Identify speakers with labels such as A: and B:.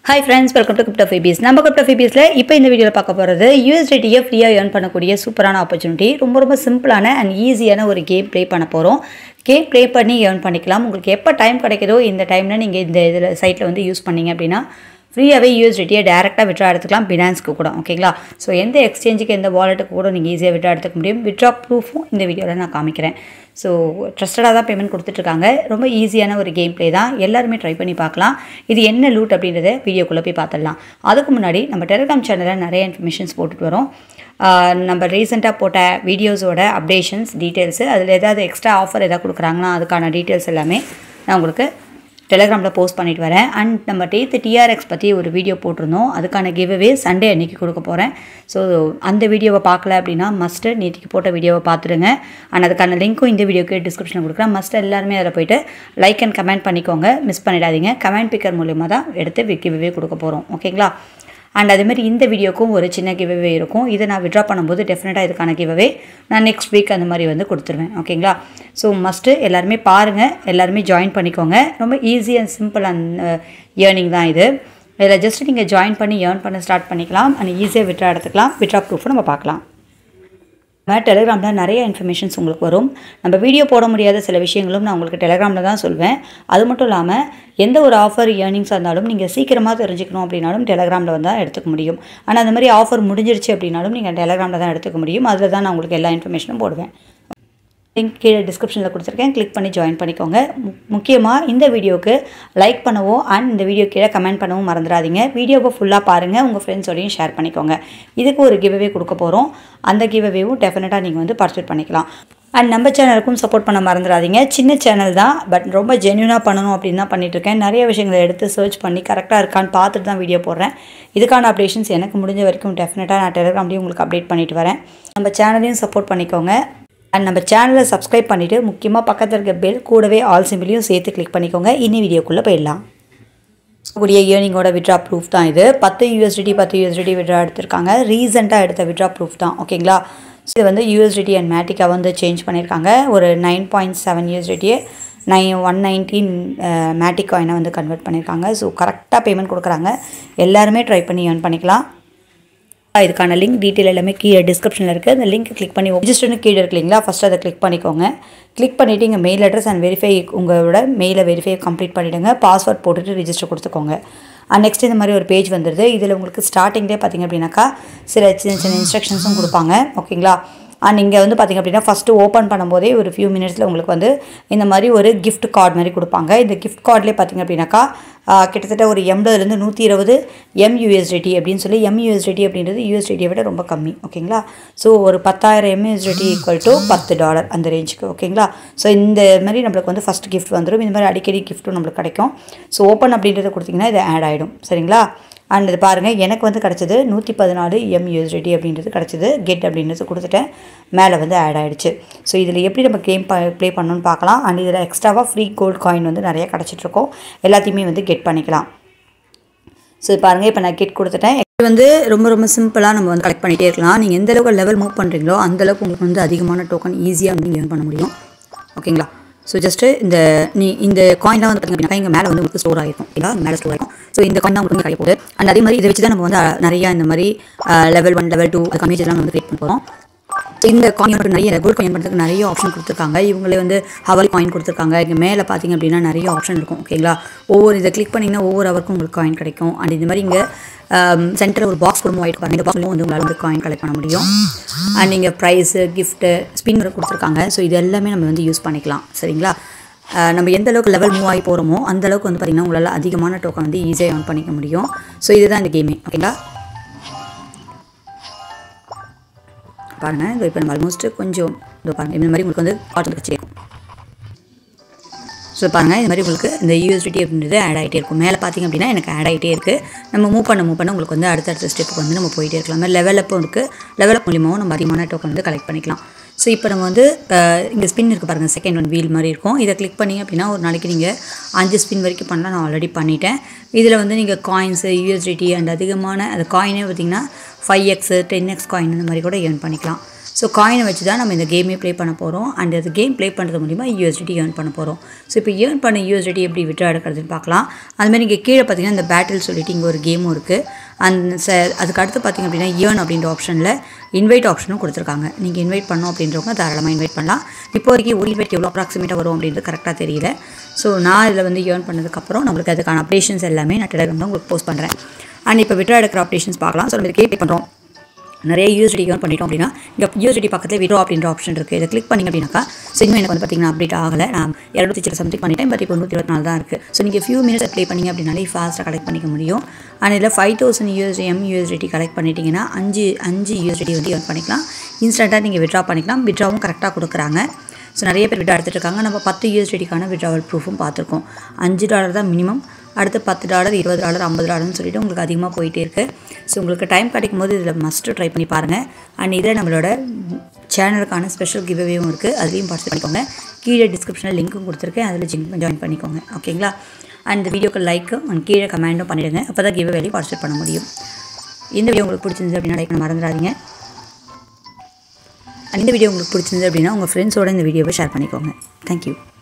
A: hi friends welcome to crypto freebies நம்ம crypto ஃபீபீஸில் இப்போ இந்த வீடியோவில் பார்க்க போகிறது யூஎஸ்டிடியை ஃப்ரீயாக ஏர்ன் பண்ணக்கூடிய சூப்பரான ஆப்பர்ச்சுனிட்டி ரொம்ப ரொம்ப சிம்பிளான அண்ட் ஈஸியான ஒரு கேம் ப்ளே பண்ண போகிறோம் கேம் ப்ளே பண்ணி ஏர்ன் பண்ணிக்கலாம் உங்களுக்கு எப்போ டைம் கிடைக்குதோ இந்த டைமில் நீங்கள் இந்த இதில் சைட்டில் வந்து யூஸ் பண்ணீங்க அப்படின்னா ஃப்ரீயாகவே யூஎஸ்டிடியை டேரெக்டாக விட்ரா எடுத்துக்கலாம் பினான்ஸ்க்கு கூட ஓகேங்களா ஸோ எந்த எக்ஸ்சேஞ்சுக்கு எந்த வாலெட்டுக்கு கூட நீங்கள் ஈஸியாக விட்ரா எடுத்துக்க முடியும் விட்ரா ப்ரூஃபும் இந்த வீடியோவில் நான் காமிக்கிறேன் ஸோ ட்ரஸ்டடாக தான் பேமெண்ட் கொடுத்துட்ருக்காங்க ரொம்ப ஈஸியான ஒரு கேம் ப்ளே தான் எல்லாருமே ட்ரை பண்ணி பார்க்கலாம் இது என்ன லூட் அப்படின்றத வீடியோக்குள்ளே போய் பார்த்துடலாம் அதுக்கு முன்னாடி நம்ம டெலிகிராம் சேனலில் நிறைய இன்ஃபர்மேஷன்ஸ் போட்டுட்டு வரோம் ஆஹ் நம்ம ரீசெண்டாக போட்ட வீடியோஸோட அப்டேஷன்ஸ் டீட்டெயில்ஸு அதில் ஏதாவது எக்ஸ்ட்ரா ஆஃபர் எதாவது கொடுக்குறாங்கன்னா அதுக்கான டீட்டெயில்ஸ் எல்லாமே நான் உங்களுக்கு டெலிகிராமில் போஸ்ட் பண்ணிட்டு வரேன் அண்ட் நம்ம டேத்து டிஆர்எக்ஸ் பற்றி ஒரு வீடியோ போட்டிருந்தோம் அதுக்கான கிவ்அவே சண்டே அன்னைக்கு கொடுக்க போகிறேன் ஸோ அந்த வீடியோவை பார்க்கல அப்படின்னா மஸ்ட்டு நேற்றுக்கு போட்ட வீடியோவை பார்த்துடுங்க அண்ட் அதுக்கான லிங்க்கும் இந்த வீடியோக்கு டிஸ்கிரிப்ஷனில் கொடுக்குறேன் மஸ்ட் எல்லாருமே அதில் போயிட்டு லைக் அண்ட் கமெண்ட் பண்ணிக்கோங்க மிஸ் பண்ணிடாதீங்க கமெண்ட் பிக்கர் மூலியமாக தான் எடுத்து கிவ்அவே கொடுக்க போகிறோம் ஓகேங்களா அண்ட் அதேமாதிரி இந்த வீடியோக்கும் ஒரு சின்ன கிவ்அவே இருக்கும் இதை நான் விட்ரா பண்ணும்போது டெஃபினட்டாக இதுக்கான கிவ்அவே நான் நெக்ஸ்ட் வீக் அந்த மாதிரி வந்து கொடுத்துருவேன் ஓகேங்களா ஸோ மஸ்ட்டு எல்லாருமே பாருங்கள் எல்லாருமே ஜாயின் பண்ணிக்கோங்க ரொம்ப easy and simple and earning தான் இது இதில் ஜஸ்ட் நீங்கள் ஜாயின் பண்ணி ஏர்ன் பண்ண ஸ்டார்ட் பண்ணிக்கலாம் அண்ட் ஈஸியாக விட்ரா எடுத்துக்கலாம் விட்ரா ப்ரூஃபை நம்ம பார்க்கலாம் நம்ம டெலிகிராமில் நிறைய இன்ஃபர்மேஷன்ஸ் உங்களுக்கு வரும் நம்ம வீடியோ போட முடியாத சில விஷயங்களும் நான் உங்களுக்கு டெலிகிராமில் தான் சொல்வேன் அது மட்டும் இல்லாமல் எந்த ஒரு ஆஃபர் ஏர்னிங்ஸாக இருந்தாலும் நீங்கள் சீக்கிரமாக தெரிஞ்சுக்கணும் அப்படின்னாலும் டெலிகிராமில் வந்து தான் எடுத்துக்க முடியும் ஆனால் அந்த மாதிரி ஆஃபர் முடிஞ்சிருச்சு அப்படின்னாலும் நீங்கள் டெலிகிராமில் தான் எடுத்துக்க முடியும் அதில் தான் நான் உங்களுக்கு எல்லா இன்ஃபர்மேஷனும் போடுவேன் லிங்க் கீழே டிஸ்கிரிப்ஷனில் கொடுத்துருக்கேன் கிளிக் பண்ணி ஜாயின் பண்ணிக்கோங்க மு- முக்கியமாக இந்த வீடியோக்கு லைக் பண்ணவும் அண்ட் இந்த வீடியோ கீழே கமெண்ட் பண்ணவும் மறந்துடாதீங்க வீடியோவை ஃபுல்லாக பாருங்கள் உங்கள் ஃப்ரெண்ட்ஸோடையும் ஷேர் பண்ணிக்கோங்க இதுக்கு ஒரு கிவ்அவே கொடுக்க போகிறோம் அந்த கிவ்அவேவும் டெஃபினட்டாக நீங்கள் வந்து பார்ட்டிசிபேட் பண்ணிக்கலாம் அண்ட் நம்ம சேனலுக்கும் சப்போர்ட் பண்ண மறந்துடாதீங்க சின்ன சேனல் தான் பட் ரொம்ப ஜென்யூனாக பண்ணணும் அப்படின்னு தான் பண்ணிட்டு இருக்கேன் நிறைய விஷயங்களை எடுத்து சர்ச் பண்ணி கரெக்டாக இருக்கான்னு பார்த்துட்டு தான் வீடியோ போடுறேன் இதுக்கான அப்டேஷன்ஸ் எனக்கு முடிஞ்ச வரைக்கும் டெஃபினட்டாக நான் டெலிகிராம்லேயும் உங்களுக்கு அப்டேட் பண்ணிட்டு வரேன் நம்ம சேனலையும் சப்போர்ட் பண்ணிக்கோங்க அண்ட் நம்ம சேனலை சப்ஸ்கிரைப் பண்ணிவிட்டு முக்கியமாக பக்கத்தில் இருக்க பெல் கூடவே ஆல் சிம்பிளையும் சேர்த்து கிளிக் பண்ணிக்கோங்க இனி வீடியோக்குள்ளே போயிடலாம் கூடிய இயர்னிங்கோட விட்ரா ப்ரூஃப் தான் இது பத்து யூஎஸ்டிடி பத்து யூஎஸ்டிடி விட்ரா எடுத்திருக்காங்க ரீசெண்டாக எடுத்த விட்ரா ப்ரூஃப் தான் ஓகேங்களா So, இது வந்து யூஎஸ்டிடி அண்ட் மேட்டிக்கா வந்து சேஞ்ச் பண்ணியிருக்காங்க ஒரு நைன் பாயிண்ட் செவன் யூஎஸ்டிடியை நைன் ஒன் நைன்டீன் மேட்டிக் காயினை வந்து கன்வெர்ட் பண்ணியிருக்காங்க ஸோ கரெக்டாக பேமெண்ட் கொடுக்குறாங்க எல்லாருமே ட்ரை பண்ணி ஏர்ன் பண்ணிக்கலாம் இதுக்கான லிங்க் டீட்டெயில் எல்லாமே கீழே டிஸ்கிரிப்ஷனில் இருக்குது அந்த லிங்க் கிளிக் பண்ணி ரெஜிஸ்டர்னு கீழே இருக்கு இல்லைங்களா ஃபஸ்ட்டு அதை கிளிக் பண்ணிக்கோங்க கிளிக் பண்ணிவிட்டு இங்கே மெயில் அட்ரஸ் அண்ட் வெரிஃபை உங்களோட மெயிலை வெரிஃபை கம்ப்ளீட் பண்ணிவிடுங்க பாஸ்வேர்ட் போட்டுட்டு ரிஜிஸ்டர் கொடுத்துக்கோங்க அண்ட் நெக்ஸ்ட் இந்த மாதிரி ஒரு பேஜ் வந்துடுது இதில் உங்களுக்கு ஸ்டார்டிங்லேயே பார்த்தீங்க அப்படின்னாக்கா சில சின்ன சின்ன இன்ஸ்ட்ரக்ஷன்ஸும் கொடுப்பாங்க ஓகேங்களா அண்ட் இங்கே வந்து பார்த்திங்க அப்படின்னா ஃபஸ்ட்டு ஓப்பன் பண்ணும்போதே ஒரு ஃபியூ மினிட்ஸில் உங்களுக்கு வந்து இந்த மாதிரி ஒரு gift கார்டு மாதிரி கொடுப்பாங்க இந்த gift கார்ட்லேயே பார்த்திங்க அப்படின்னாக்கா ஆஹ், கிட்டத்தட்ட ஒரு எண்பதுலேருந்து நூற்றி இருபது எம்யூஎஸ்டிடி அப்படின்னு சொல்லி எம்யூஎஸ்டிடி அப்படின்றது யூஎஸ்டிடியை விட ரொம்ப கம்மி ஓகேங்களா ஸோ ஒரு பத்தாயிரம் எம்யூஎஸ்டிடி ஈக்குவல் டு பத்து டாலர் அந்த ரேஞ்சுக்கு ஓகேங்களா ஸோ இந்த மாதிரி நம்மளுக்கு வந்து ஃபஸ்ட் gift வந்துடும் இந்த மாதிரி அடிக்கடி கிஃப்ட்டும் நம்மளுக்கு கிடைக்கும் ஸோ ஓப்பன் அப்படின்றத கொடுத்தீங்கன்னா இது ஆட் ஆகிடும் சரிங்களா அண்ட் இது பாருங்கள் எனக்கு வந்து கிடச்சது நூற்றி பதினாலு எம்யூஎஸ்டிடி அப்படின்றது கிடச்சிது கெட் அப்படின்றது கொடுத்துட்டேன் மேலே வந்து ஆட் ஆகிடுச்சு ஸோ இதில் எப்படி நம்ம கேம் ப ப்ளே பண்ணணும்னு பார்க்கலாம் அண்ட் இதில் எக்ஸ்ட்ராவாக ஃப்ரீ கோல்ட் காயின் வந்து நிறைய கிடச்சிட்ருக்கோம் எல்லாத்தையுமே வந்து கெட் பண்ணிக்கலாம் ஸோ இது பாருங்கள் இப்போ நான் கெட் கொடுத்துட்டேன் இது வந்து ரொம்ப ரொம்ப சிம்பிளாக நம்ம வந்து கலெக்ட் பண்ணிகிட்டே இருக்கலாம் நீங்கள் எந்த அளவுக்கு லெவல் மூவ் பண்ணுறீங்களோ அந்த அளவுக்கு உங்களுக்கு வந்து அதிகமான டோக்கன் ஈஸியாக வந்து நீங்கள் earn பண்ண முடியும் ஓகேங்களா ஸோ ஜஸ்ட்டு இந்த நீ இந்த காயின்லாம் வந்து பார்த்தீங்கன்னா இங்கே மேலே வந்து உங்களுக்கு ஸ்டோர் ஆகிருக்கும் ஓகேங்களா மேலே ஸ்டோர் ஆகிருக்கும் ஸோ இந்த காயின் தான் உங்களுக்கு வந்து கிடைக்க போகுது அண்ட் அதே மாதிரி இதை வச்சு தான் நம்ம வந்து அஹ், நிறைய இந்த மாதிரி லெவல் ஒன் லெவல் டூ அது கம்மியெல்லாம் நம்ம வந்து கிரியேட் பண்ண போகிறோம் இந்த காயின் நிறைய கோல்ட் காயின் பண்ணுறதுக்கு நிறைய ஆப்ஷன் கொடுத்துருக்காங்க இவங்களே வந்து ஹவல் காயின் கொடுத்துருக்காங்க இங்கே மேலே பார்த்தீங்க அப்படின்னா நிறைய ஆப்ஷன் இருக்கும் ஓகேங்களா ஒவ்வொரு இதை கிளிக் பண்ணிங்கன்னா ஒவ்வொரு ஹவருக்கும் உங்களுக்கு காயின் கிடைக்கும் அண்ட் இந்த மாதிரி இங்கே சென்டரில் ஒரு பாக்ஸ் கூட ஆகிட்டு பாருங்க இந்த பாக்ஸ்லையும் வந்து உங்களால் வந்து காயின் கலெக்ட் பண்ண முடியும் அண்ட் நீங்கள் ப்ரைஸு கிஃப்ட்டு ஸ்பின் கொடுத்துருக்காங்க ஸோ இது எல்லாமே நம்ம வந்து யூஸ் பண்ணிக்கலாம் சரிங்களா அஹ் நம்ம எந்த அளவுக்கு லெவல் மூவ் ஆகி போகிறோமோ அந்த அளவுக்கு வந்து பார்த்திங்கன்னா உங்களால் அதிகமான டோக்கன் வந்து ஈஸியாக ஏர்ன் பண்ணிக்க முடியும் ஸோ இதுதான் இந்த கேமே ஓகேங்களா பாருங்கள் இது இப்போ நம்ம ஆல்மோஸ்ட் கொஞ்சம் இதோ பாருங்கள் இந்த மாதிரி உங்களுக்கு வந்து காட்டன் வச்சுருக்கும் ஸோ பாருங்கள் இந்த மாதிரி உங்களுக்கு இந்த யூஎஸ்டிடி அப்படின்றது ஆட் ஆகிட்டே இருக்கும் மேலே பார்த்தீங்க அப்படின்னா எனக்கு ஆட் ஆகிட்டே இருக்குது நம்ம மூவ் பண்ண மூவ் பண்ண உங்களுக்கு வந்து அடுத்தடுத்த ஸ்டெப்புக்கு வந்து நம்ம போயிட்டே இருக்கலாம் லெவல் அப்பும் இருக்குது லெவல் அப் மூலியமாகவும் நம்ம அதிகமான டோக்கன் வந்து கலெக்ட் பண்ணிக்கலாம் ஸோ இப்போ நம்ம வந்து இங்கே ஸ்பின் இருக்குது பாருங்கள் செகண்ட் ஒன் வீல் மாதிரி இருக்கும் இதை கிளிக் பண்ணீங்க அப்படின்னா ஒரு நாளைக்கு நீங்கள் அஞ்சு ஸ்பின் வரைக்கும் பண்ணலாம் நான் ஆல்ரெடி பண்ணிட்டேன் இதில் வந்து நீங்கள் காயின்ஸு யூஎஸ்டிடி அண்ட் அதிகமான அந்த காயினே பார்த்தீங்கன்னா five X ten X coin இந்த மாதிரி கூட ஏர்ன் பண்ணிக்கலாம் ஸோ காயினை வச்சு தான் நம்ம இந்த கேமே ப்ளே பண்ண போகிறோம் அண்ட் அது கேம் ப்ளே பண்ணுறது மூலிமா யூஎஸ்டிடி ஏர்ன் பண்ண போகிறோம் ஸோ இப்போ ஏர்ன் பண்ண யூஎஸ்டிடி எப்படி விட்ரா எடுக்கிறதுன்னு பார்க்கலாம் அதுமாதிரி இங்கே கீழே பார்த்தீங்கன்னா இந்த பேட்டில் சொல்லிட்டு இங்கே ஒரு கேமும் இருக்குது அந்த ச அதுக்கு அடுத்து பார்த்திங்க அப்படின்னா ஏர்ன் அப்படின்ற ஆப்ஷனில் இன்வைட் ஆப்ஷனும் கொடுத்துருக்காங்க நீங்கள் இன்வைட் பண்ணோம் அப்படின்றவங்க தாராளமாக இன்வைட் பண்ணலாம் இப்போ வரைக்கும் ஒரு இன்வைட் எவ்வளோ அப்ராக்சிமேட்டாக வரும் அப்படின்றது கரெக்டாக தெரியல ஸோ நான் இதில் வந்து ஏர்ன் பண்ணதுக்கப்புறம் நம்மளுக்கு அதுக்கான அப்டேஷன்ஸ் எல்லாமே நான் டெலிகிராமில் உங்களுக்கு போஸ்ட் பண்ணுறேன் அண்ட் இப்போ விட்ரா எடுக்கிற அப்டேஷன்ஸ் பார்க்கலாம் ஸோ நம்ம கே பண்ணுறோம் நிறைய யூஎஸ்டி ஏர்ன் பண்ணிட்டோம் அப்படின்னா இங்கே யூஎஸ்டி பக்கத்தில் விட்ரா அப்படின்ற ஆப்ஷன் இருக்குது இதை கிளிக் பண்ணிங்க அப்படின்னாக்கா ஸோ இன்னும் எனக்கு வந்து பார்த்திங்கன்னா அப்டேட் ஆகலை நான் இரநூத்தி சில சம்திங் பண்ணிட்டேன் பட் இப்போ நூற்றி இருபத்தி நாலு தான் இருக்குது ஸோ நீங்கள் ஃபியூ மினிட்ஸ் அப்ளை பண்ணிங்க அப்படின்னாலே ஃபாஸ்ட்டாக கலெக்ட் பண்ணிக்க முடியும் அண்ட் இதில் five thousand USD M USD collect பண்ணிட்டீங்கன்னா அஞ்சு அஞ்சு யூஎஸ்டி வந்து ஏர்ன் பண்ணிக்கலாம் இன்ஸ்டண்ட்டாக நீங்கள் விட்ரா பண்ணிக்கலாம் விட்ராவும் கரெக்டாக கொடுக்குறாங்க ஸோ நிறைய பேர் விட்ரா எடுத்துகிட்டு இருக்காங்க நம்ம பத்து யூஎஸ்டிக்கான விட்ராவல் ப்ரூஃபும் பார்த்துருக்கோம் அஞ்சு டாலர் தான் மினிமம் அடுத்து பத்து டாலர் இருபது டாலர் ஐம்பது டாலர்னு சொல்லிட்டு உங்களுக்கு அதிகமாக போயிட்டே இருக்குது ஸோ உங்களுக்கு டைம் கிடைக்கும் போது இதில் மஸ்ட்டு ட்ரை பண்ணி பாருங்கள் அண்ட் இதில் நம்மளோட சேனலுக்கான ஸ்பெஷல் கிவ்அவேவும் இருக்குது அதுலேயும் பார்ட்டிசிபேட் பண்ணிக்கோங்க கீழே டிஸ்கிரிப்ஷனில் லிங்க்கும் கொடுத்துருக்கேன் அதில் ஜிங் ஜாயின் பண்ணிக்கோங்க ஓகேங்களா அண்ட் இந்த வீடியோக்கு லைக்கும் அண்ட் கீழே கமெண்ட்டும் பண்ணிவிடுங்க அப்போ தான் கிவ் வேலையும் பார்ட்டிசிபேட் பண்ண முடியும் இந்த வீடியோ உங்களுக்கு பிடிச்சிருந்தது அப்படின்னா லைக் பண்ண மறந்துடாதீங்க இந்த வீடியோ உங்களுக்கு பிடிச்சிருந்தது அப்படின்னா உங்கள் ஃப்ரெண்ட்ஸோட இந்த வீடியோவை ஷேர் பண்ணிக்கோங்க தேங்க்யூ